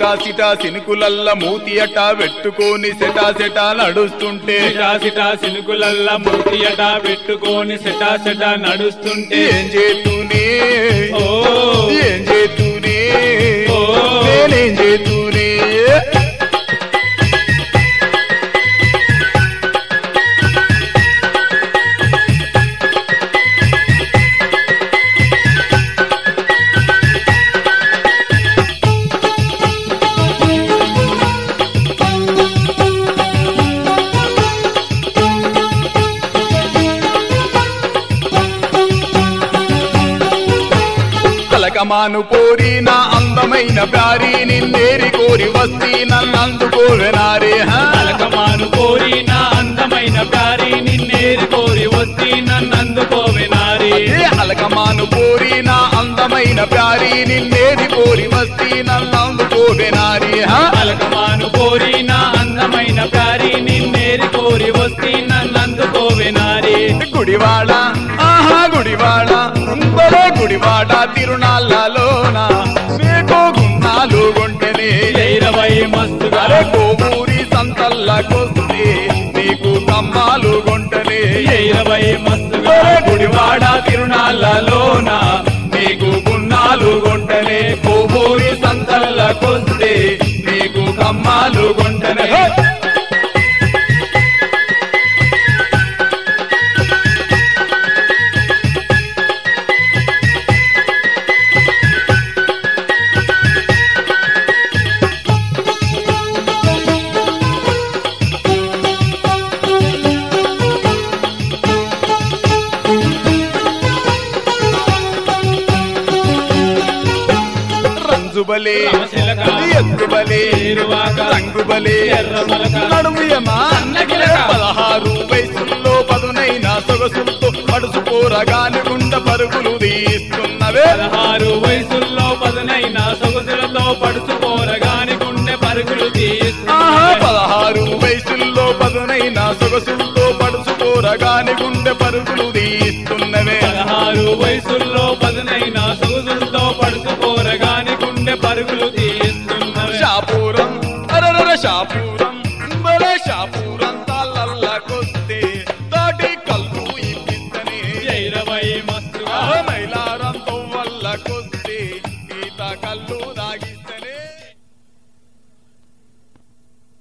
సిటా సిటా సినుకులల్ల మూతి అట పెట్టుకొని సెటా సెటా నడుస్తుంటే సిటా సిటా సినుకులల్ల మూతియట పెట్టుకొని సెటా సెటా నడుస్తుంటే ఏం చేతూనే ఓ ఏం చేతూనే ఓ. నేనేం చేతూనే కలకమాను పోరి నా అందమైన ప్యారి నిన్నేరి కోరి వస్తీ నన్నందుకోవెనారే హా? అలకమాను కోరి నా అందమైన ప్యారి నిన్నేరి కోరి వస్తీ నన్నందుకోవే నారి ఏ అలకమాను పోరి నా అందమైన ప్యారి నిన్నేరి కోరి వస్తీ నన్నందుకోవెనారే హా? అలకమాను కోరి నా అందమైన ప్యారి నిన్నేరి కోరి వస్తీ నన్నందుకోవే నారి గుడివాడ ఆహా గుడివాడ బలే గుడివాడ తిరునాళ్ళలోన మీకు గున్నాలు గుంటెనే ఇరవై మస్తుగా అరే కోమూరి సంతల్లకొస్తే నీకు కమ్మాలు గుంటనే ఇరవై మస్తుగా గుడివాడ తిరునాళ్ళలోన నీకు గున్నాలు గుంటనే కోమూరి సంతల్లకొస్తే నీకు కమ్మాలు గుంటనే రంజుబలే రామచిలక, ఎత్తుబలే ఏరువాక, రంగుబలే ఎర్రమలక, నడుముయమా సన్నగిలక. పదహారు వయసుల్లో పదునైన సొగసులతో పడుసు పోరగాని గుండ పరుగులు తీస్తున్నవే పదహారు వయసుల్లో పదునైన సొగసులతో పడుచుకోరగాని గుండె పరుగులు ఆహా తీస్తున్నా పదహారు వయసుల్లో పదునైన సొగసులతో పడుసు పోరగాని గుండె పరుగులు తీస్తున్నవే పదహారు వయసుల్లో పదునైన సొగసులతో పడుచుకోరగాని గుండె పరుగులు తీస్తున్నవే షాపూరం అరరర షాపూరం బలే షాపూరం